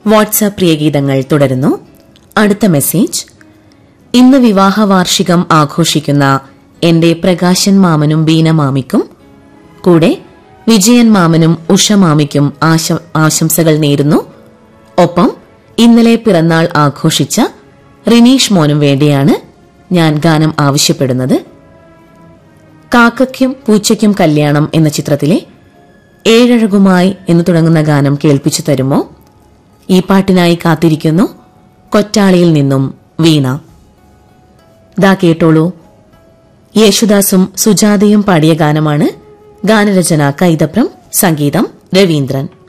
WhatsApp പ്രിയഗീതങ്ങൾ തുടരുന്നു അടുത്ത message ഇന്ന് വിവാഹ വാർഷികം ആഘോഷിക്കുന്ന എന്റെ പ്രകാശൻ മാമനും ബീന മാമിക്കും കൂടെ വിജയൻ മാമനും ഉഷ മാമിക്കും ആശ- ആശംസകൾ നേരുന്നു ഒപ്പം ഇന്നലെ പിറന്നാൾ ആഘോഷിച്ച റിനീഷ് മോനും വേണ്ടിയാണ് ഞാൻ ഗാനം ആവശ്യപ്പെടുന്നത് കാക്കയ്ക്കും പൂച്ചയ്ക്കും കല്യാണം എന്ന ചിത്രത്തിലെ ഏഴഴകുമായി എന്ന് തുടങ്ങുന്ന ഗാനം കേൾപ്പിച്ചു തരുമോ ഈ പാട്ടിനായി കാത്തിരിക്കുന്നു കൊറ്റാളിയിൽ നിന്നും വീണ ദാ കേട്ടോളൂ യേശുദാസും സുജാതയും പാടിയ ഗാനമാണ് ഗാനരചന കൈതപ്രം സംഗീതം രവീന്ദ്രൻ